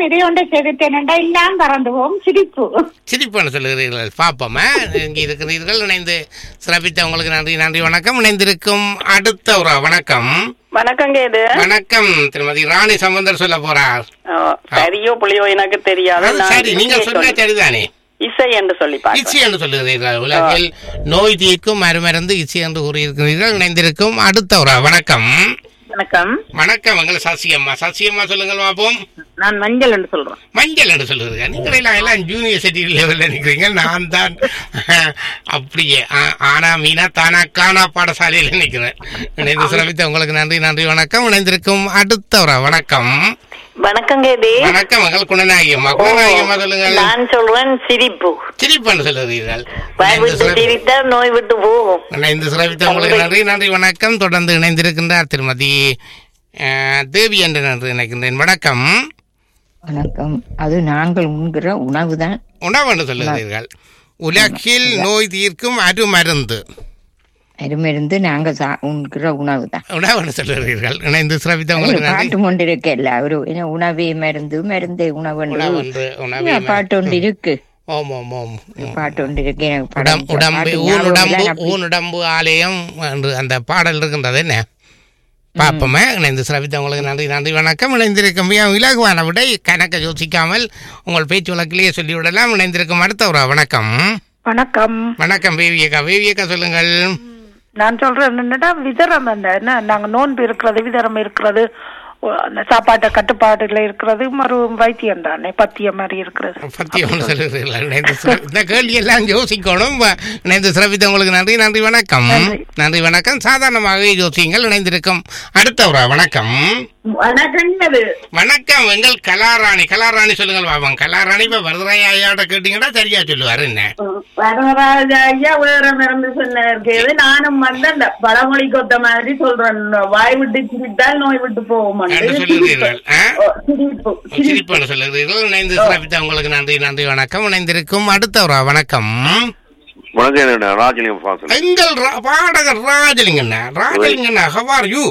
நிறைய ஒன்றை செய்துட்டேன்டா எல்லாம் பறந்து போகும் சிரிப்பு சிரிப்பான சொல்லுகிறீர்கள் பாப்போமா இங்கே இருக்கிறீர்கள் இணைந்து சிறப்பித்த உங்களுக்கு நன்றி நன்றி வணக்கம் இணைந்திருக்கும் அடுத்த ஒரு வணக்கம் வணக்கங்க இது வணக்கம் திருமதி ராணி சம்பந்தர் சொல்ல போறார் ஓ, சரியோ புளியோ எனக்கு தெரியாது அது நான் சரி நீங்கள் இசையை சொன்ன சொல்லி- சரிதானே இசை என்று சொல்லி இச்சி பார்க்கிறேன் என்று சொல்லுகிறீர்கள் உலகில் நோய் தீர்க்கும் மருமருந்து இச்சி என்று கூறியிருக்கிறீர்கள் இணைந்திருக்கும் அடுத்த ஒரு வணக்கம் வணக்கம் வணக்கம் எங்களை சசியம்மா சசியம்மா சொல்லுங்கள் பாப்போம் நான் மஞ்சள் என்று சொல்றேன் மஞ்சள் என்று சொல்லுறீங்க நீங்கள் எல்லாம் எல்லாம் யூனிவர்சிட்டி லெவலில் நிற்கிறீங்க நான் தான் அப்படியே ஆ- ஆனா மீனா தானா காணா பாடசாலையில் நிற்கிறேன் இணைந்து சிறப்பித்த உங்களுக்கு நன்றி நன்றி வணக்கம் இணைந்திருக்கும் அடுத்த ஒரு வணக்கம் வணக்கங்க இது வணக்கம் மகள் குணநாயகம்மா குணநாயகம்மா சொல்லுங்கள் நான் சொல்றேன் சிரிப்பு சிரிப்பன்னு சொல்லுகிறீர்கள் வாய் இணைந்து விட்டு சிறப்பி- சிரித்தா நோய் விட்டு போகும் இணைந்து சிறப்பித்த உங்களுக்கு நன்றி நன்றி வணக்கம் தொடர்ந்து இணைந்திருக்கின்றார் திருமதி அஹ், தேவி என்று நன்றி நினைக்கின்றேன் வணக்கம் வணக்கம் அது நாங்கள் உண்கிற உணவுதான் உணவு என்று சொல்லுகிறீர்கள் உலகில் நோய் தீர்க்கும் அருமருந்து அருமிருந்து நாங்க சா- உண்கிற உணவுதான் உணவு என்று சொல்லுகிறீர்கள் இணைந்து சிறப்பித்த உங்களுக்கு நன்றி பாட்டு ஒன்று இருக்கு இல்ல ஒரு என்ன உணவே மருந்து மருந்தே உணவு உணவு என்று உணவே பாட்டு ஒன்று இருக்கு ஓம் ஓம் ஓம் பாட்டு ஒன்று இருக்கு எனக்கு உடம் படம் உடம்பு பாட்டு ஊன் ஞாபகம் உடம்பு இல்லை, அப்படி- ஊன் உடம்பு ஆலயம் என்று அந்த பாடல் இருக்கின்றது என்ன பார்ப்போமே இணைந்து சிறப்பித்த உங்களுக்கு நன்றி நன்றி வணக்கம் இணைந்திருக்கும் மிக இலகுவான விடை கணக்க யோசிக்காமல் உங்கள் பேச்சு வழக்கிலேயே சொல்லிவிடலாம் இணைந்திருக்கும் அடுத்த ஒரு வணக்கம் வணக்கம் வணக்கம் வேவியக்கா வேவியக்கா சொல்லுங்கள் நான் சொல்றேன் என்னடா விதரம் அந்த என்ன நாங்க நோன்பு இருக்கிறது விதரம் இருக்கிறது ஓ, அந்த சாப்பாட்டு கட்டுப்பாடுல இருக்கிறது மறு வைத்தியம் தானே பத்தியம் மாதிரி இருக்கிறது பத்தி ஒன்று சொல்லுகிறீர்கள் இணைந்து சிற- இந்த கேள்வி எல்லாம் யோசிக்கணும் வ- இணைந்து சிறப்பித்த உங்களுக்கு நன்றி நன்றி வணக்கம் நன்றி வணக்கம் சாதாரணமாக யோசியுங்கள் இணைந்திருக்கும் அடுத்த ஒரு வணக்கம் வணக்கம் அது வணக்கம் எங்கள் கலாராணி கலாராணி சொல்லுங்கள் பாபம் கலாராணி இப்ப வரதராய ஐயாட்ட கேட்டீங்கன்னா சரியா சொல்லுவாரு என்ன வரதராஜ ஐயா வேற மறந்து சொன்னது நானும் வந்து அந்த பழமொழி கொத்த மாதிரி சொல்றேன் வாய் விட்டு சிரித்தால் நோய் விட்டு போகும் என்று சொல்லுகிறீர்கள் ஆ? சிரிப்பு சிரிப்பான சொல்லுகிறீர்கள் இணைந்து சிறப்பித்த உங்களுக்கு நன்றி நன்றி வணக்கம் இணைந்திருக்கும் அடுத்த ஒரு வணக்கம் வணக்கம் என்னோட ராஜலிங்கம் ஃபாசல் எங்கள் ரா- பாடகர் ராஜலிங்கண்ணா ராஜலிங்கண்ணா how are you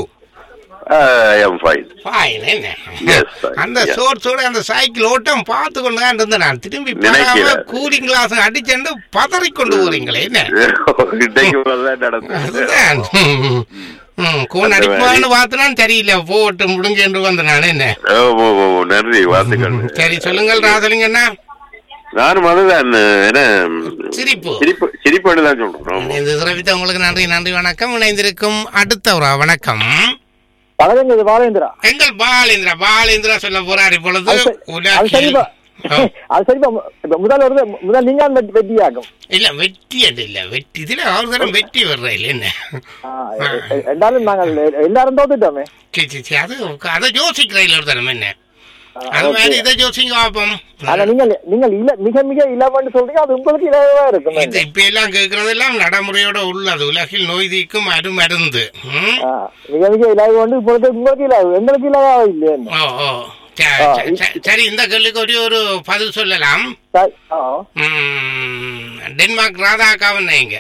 I am fine Fine, என்ன Yes, fine, அந்த yeah. சோர்ஸோட அந்த சைக்கிள் ஓட்டம் பார்த்து கொண்டு தான் இருந்தேன் நான் திரும்பி நினைக்கிறேன். படாம கூலிங் கிளாஸ் அடிச்சேன்னு பதறி கொண்டு போறீங்களே என்ன இன்னைக்கு தான் நடந்தது அதுதான். ம், ம், கூன் அடிப்பான்னு பார்த்தனா தெரியல போட்டு முடிஞ்சு என்று வந்த நான் என்ன ஓ, ஓ, ஓ, நன்றி வாழ்த்துக்கள் சரி சொல்லுங்கள் ராஜலிங்கண்ணா நானும் அதுதான் என்ன சிரிப்பு சிரிப்பு சிரிப்பு தான் சொல்றோம் இந்த சிறப்பித்த உங்களுக்கு நன்றி நன்றி வணக்கம் இணைந்திருக்கும் அடுத்த ஒரு வணக்கம் வணக்கங்க இது பாலேந்திரா எங்கள் பாலேந்திரா பாலேந்திரா சொல்ல போறார் இப்பொழுது அது சரி- அது உலகில் சரிப்பா ஓ, அது சரிப்பா இப்ப முதல் வருது முதல் நீங்க தான் வெட்டி- வெட்டியாகும் இல்ல வெற்றி அது இல்ல வெற்றி இதுல அவர் தரம் வெற்றி வர்ற இல்ல என்ன ஆ, எ- எ- எல்லாரும் நாங்கள் எ- எல்லாரும் தோத்துட்டோமே சரி சரி சரி அது அதை யோசிக்கிறீங்கள ஒரு தரம் என்ன அது மாதிரி இதை யோசிங்க பார்ப்போம் ஆனா நீங்கள் நீங்கள் இல்ல மிக மிக இலவன்னு சொல்றீங்க அது உங்களுக்கு இலவா இருக்கும் இது இப்ப எல்லாம் கேட்கறதெல்லாம் நடைமுறையோட உள்ளது உலகில் நோய் தீர்க்கும் அருமருந்து ம்? ஆ, மிக மிக இலவு வந்து இப்பொழுது உங்களுக்கு இலவு எங்களுக்கு இலவா இல்லையே ஓ ஓ ச- ச- ச- சரி இந்த கேள்விக்கு ஒரே ஒரு பதில் சொல்லலாம் சரி, ஆ. ம், டென்மார்க் ராதாக்காவன் இங்க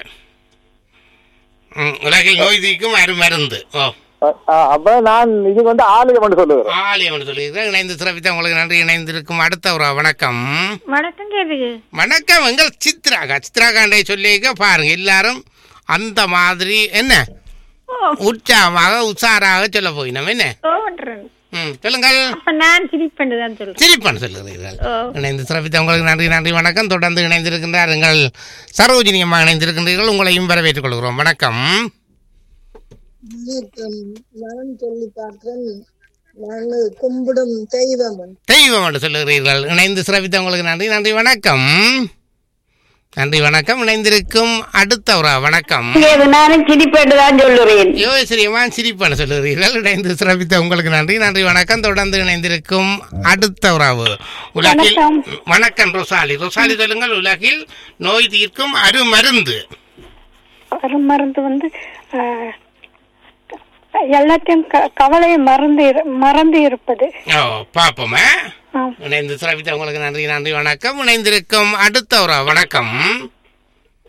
ம், உலகில் நோய் தீர்க்கும் அருமருந்து ஓ ஆ, அப்ப நான் இதுக்கு வந்து ஆளுக மட்டும் சொல்லுவேன் ஆலயம் சொல்லியிருக்கிறேன் இணைந்து சிறப்பித்த உங்களுக்கு நன்றி இணைந்திருக்கும் அடுத்த ஒரு வணக்கம் வணக்கம் கேது வணக்கம் எங்கள் சித்ராகா சித்ராகாண்டை சொல்லியிருக்க பாருங்க எல்லாரும் அந்த மாதிரி என்ன உற்சாகமாக உற்சாராக சொல்ல போயினோம் என்ன ம் சொல்லுங்கள் அப்ப நான் சிரிப்பேன் தான் சொல்றேன் சிரிப்பான் சொல்லுகிறீர்கள் இணைந்து சிறப்பித்த உங்களுக்கு நன்றி நன்றி வணக்கம் தொடர்ந்து இணைந்திருக்கின்றார் எங்கள் சரோஜினி அம்மா இணைந்திருக்கின்றீர்கள் உங்களையும் வரவேற்றுக் கொள்கிறோம் வணக்கம் நான் சொல்லி பார்க்கிறேன் நான் கும்பிடும் தெய்வம் தெய்வம் என்று சொல்லுகிறீர்கள் இணைந்து சிறப்பித்த உங்களுக்கு நன்றி நன்றி வணக்கம் நன்றி வணக்கம் இணைந்திருக்கும் அடுத்த ஒரு வணக்கம் நானும் சிரிப்பேன் தான் சொல்லுறேன் யோசிரியமான் சிரிப்பான சொல்லுகிறீர்கள் இணைந்து சிறப்பித்த உங்களுக்கு நன்றி நன்றி வணக்கம் தொடர்ந்து இணைந்திருக்கும் அடுத்த உறவு உலகில் வணக்கம் ரொசாலி ரொசாலி சொல்லுங்கள் உலகில் நோய் தீர்க்கும் அருமருந்து மருந்து வந்து ஆஹ், எல்லாத்தையும் க- கவலையை மறந்து இரு- மறந்து இருப்பது ஓ பாப்போமே ஆம். இணைந்து சிறப்பித்த உங்களுக்கு நன்றி நன்றி வணக்கம் இணைந்திருக்கும் அடுத்த ஒரு வணக்கம்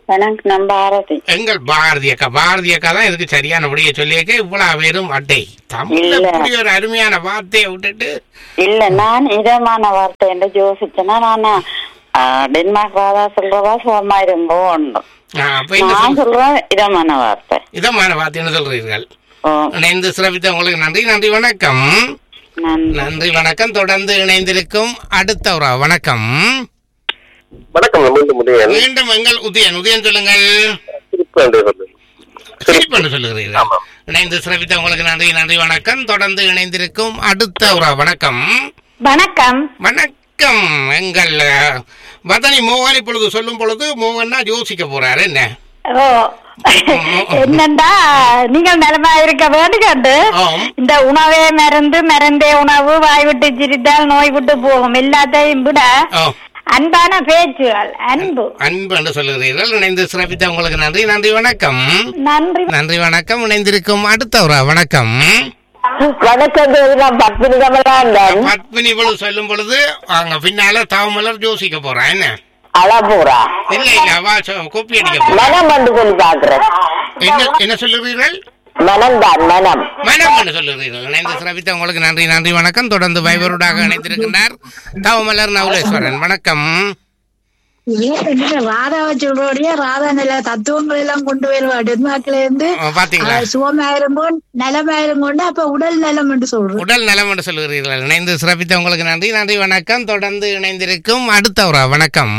வணக்கம் நான் பாரதி எங்கள் பாரதி அக்கா பாரதி அக்கா தான் இதுக்கு சரியான விடைய சொல்லியிருக்க இவ்வளவு வெறும் அட்டை தமிழ்ல இல்ல. இப்படி ஒரு அருமையான வார்த்தையை விட்டுட்டு இல்ல நான் இதமான வார்த்தை என்று யோசிச்சேன்னா நான் ஆ, டென்மார்க் ராதா சொல்றதா சுகமா இருந்தோம் ஆ, அப்ப என்ன நான் சொல் சொல்றேன் இதமான வார்த்தை இதமான வார்த்தைன்னு சொல்றீர்கள் ஓ இணைந்து சிறப்பித்த உங்களுக்கு நன்றி நன்றி வணக்கம் நான் நன்றி வணக்கம் தொடர்ந்து இணைந்திருக்கும் அடுத்த ஒரு வணக்கம் வணக்கம் மீண்டும் முடியும் மீண்டும் எங்கள் உதயன் உதயன் சொல்லுங்கள் சிரிப்பு என்று சொல்லு. சிரிப்பென்று சொல்லுகிறீர்கள் இணைந்து சிறப்பித்த உங்களுக்கு நன்றி நன்றி வணக்கம் தொடர்ந்து இணைந்திருக்கும் அடுத்த ஒரு வணக்கம் வணக்கம் வணக்கம் எங்கள் அஹ், வதனி மோகன் இப்பொழுது சொல்லும் பொழுது மோகன்னா யோசிக்க போறாரு என்ன ஓ என்னண்டா நீங்கள் நிலைமை இருக்க வேண்டுகண்டு ஆம். இந்த உணவே மருந்து மருந்தே உணவு வாய் விட்டு சிரித்தால் நோய் விட்டு போகும் எல்லாத்தையும் விட ஓ அன்பான பேச்சுகள் அன்பு அன்பு என்று சொல்லுகிறீர்கள் இணைந்து சிறப்பித்த உங்களுக்கு நன்றி நன்றி வணக்கம் நன்றி நன்றி வணக்கம் இணைந்திருக்கும் அடுத்த ஒரு வணக்கம் வணக்கம் நான் பத்மினி கமலாண்டன் பத்மினி பொழுது சொல்லும் பொழுது அங்க பின்னால தாவமலர் யோசிக்க போறான் என்ன அழபூரா இல்ல இல்ல அவ சொ- கோப்பி அடிக்க போறா மனம் வந்து சொல்லி பாக்குறேன் என்ன என்ன சொல்லுகிறீர்கள் மனம் தான் மனம் மனம் என்று சொல்லுகிறீர்கள் இணைந்து சிறப்பித்த உங்களுக்கு நன்றி நன்றி வணக்கம் தொடர்ந்து வைபருடாக இணைந்திருக்கின்றார் தாவமலர் நவுலேஸ்வரன் வணக்கம் என்ன ராதாவை சொல்றோடைய ராதா நில தத்துவங்கள் எல்லாம் கொண்டு வருவா டென்மார்க்ல இருந்து ஆ, பாத்தீங்களா சுகமாயிரும் போன் நலமாயிரும் கொண்டு அப்ப உடல் நலம் என்று சொல்றோம் உடல் நலம் என்று சொல்லுகிறீர்கள் இணைந்து சிறப்பித்த உங்களுக்கு நன்றி நன்றி வணக்கம் தொடர்ந்து இணைந்திருக்கும் அடுத்த ஒரு வணக்கம்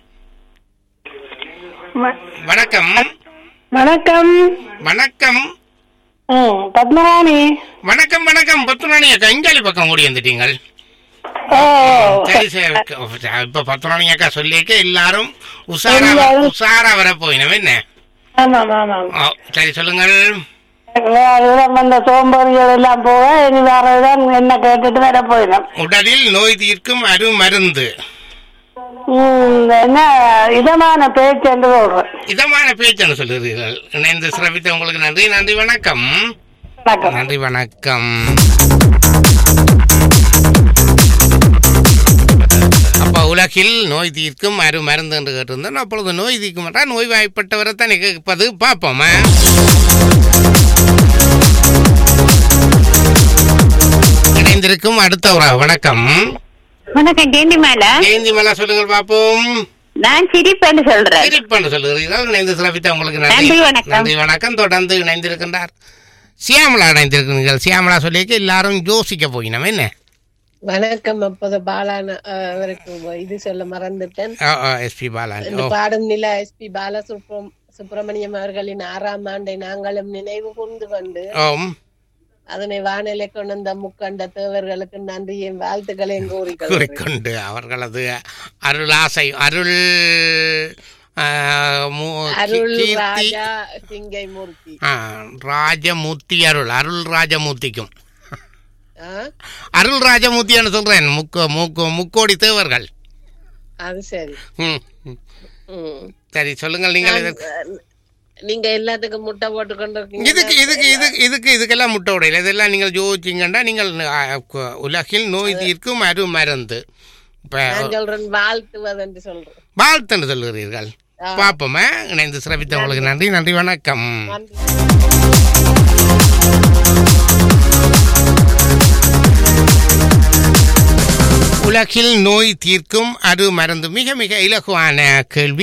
வணக்கம் வணக்கம் வணக்கம் பத்மராணி வணக்கம் வணக்கம் பத்துராணி அக்கா இங்காலி பக்கம் ஓடி வந்துட்டீங்கள் சரி சரி இப்ப பத்துராணி அக்கா சொல்லியிருக்க எல்லாரும் உஷாரா உஷாரா வர போயினோம் என்ன ஆமாம் ஆமாம் ஓ, சரி சொல்லுங்கள் அந்த சோம்பேறிகள் எல்லாம் போக இனி வேறதான் என்ன கேட்டுட்டு வர போயிடும் உடலில் நோய் தீர்க்கும் அரு மருந்து என்ன இதமான பேச்சு என்று சொல்றேன் இதமான பேச்சுன்னு சொல்லுகிறீர்கள் இணைந்து சிறப்பித்த உங்களுக்கு நன்றி நன்றி வணக்கம் வணக்கம் நன்றி வணக்கம் அப்ப உலகில் நோய் தீர்க்கும் அரு மருந்து என்று கேட்டிருந்தோம் அப்பொழுது நோய் தீர்க்க மாட்டா நோய் வாய்ப்பட்டவரை தான் கேட்பது பார்ப்போமா இணைந்திருக்கும் அடுத்த ஒரு வணக்கம் வணக்கம் கேண்டி மேல ஜெயந்தி மேலா சொல்லுங்கள் பார்ப்போம் நான் சிரிப்பேன்னு சொல்றேன் சிரிப்பென்று சொல்லுகிறீர்கள் இணைந்து சிறப்பித்த உங்களுக்கு நன்றி, நன்றி வணக்கம். நன்றி வணக்கம் தொடர்ந்து இணைந்திருக்கின்றார் சியாமலா இணைந்திருக்கிறீர்கள் சியாமலா சொல்லியிருக்க எல்லாரும் யோசிக்க போயினோம் என்ன வணக்கம் அப்போது பாலான அஹ், அவருக்கு இது சொல்ல மறந்துட்டேன் எஸ்பி பாலாஜி இந்த ஓ பாடும் நில எஸ்பி பாலசுப்ரம் சுப்பிரமணியம் அவர்களின் ஆறாம் ஆண்டை நாங்களும் நினைவு கூர்ந்து கொண்டு ஓம் அதனை வானிலை கொண்டு வந்த முக்கண்ட தேவர்களுக்கு நன்றியும் வாழ்த்துக்களையும் கூறிக்கொள்கிறேன் கூறிக்கொண்டு அவர்களது அருள் ஆசை அருள் ஆ, மு- அருள் கீர்த்தி ராஜா சிங்கை மூர்த்தி ஆ, ராஜமூர்த்தி அருள் அருள் ராஜமூர்த்திக்கும் ஆ, அருள் ராஜமூர்த்தின்னு சொல்றேன் முக்கு முக்கு முக்கோடி தேவர்கள் அது சரி ம், ம். ம். சரி சொல்லுங்கள் நீங்கள் நான், இதற்கு- அஹ், நீங்க எல்லாத்துக்கும் முட்டை போட்டு கொண்டு இதுக்கு இதுக்கு இதுக்கு இதுக்கு இதுக்கெல்லாம் முட்டை உடையில இதெல்லாம் நீங்கள் யோசிச்சிங்கன்னா நீங்கள் ஆ, கு- உலகில் நோய் தீர்க்கும் அரு மருந்து இப்போ நான் சொல்றேன் வாழ்த்துவது என்று சொல்றேன் வாழ்த்துன்னு சொல்லுகிறீர்கள் பார்ப்போமே இணைந்து சிறப்பித்த உங்களுக்கு நன்றி நன்றி வணக்கம் நன்றி உலகில் நோய் தீர்க்கும் அரு மருந்து மிக மிக இலகுவான கேள்வி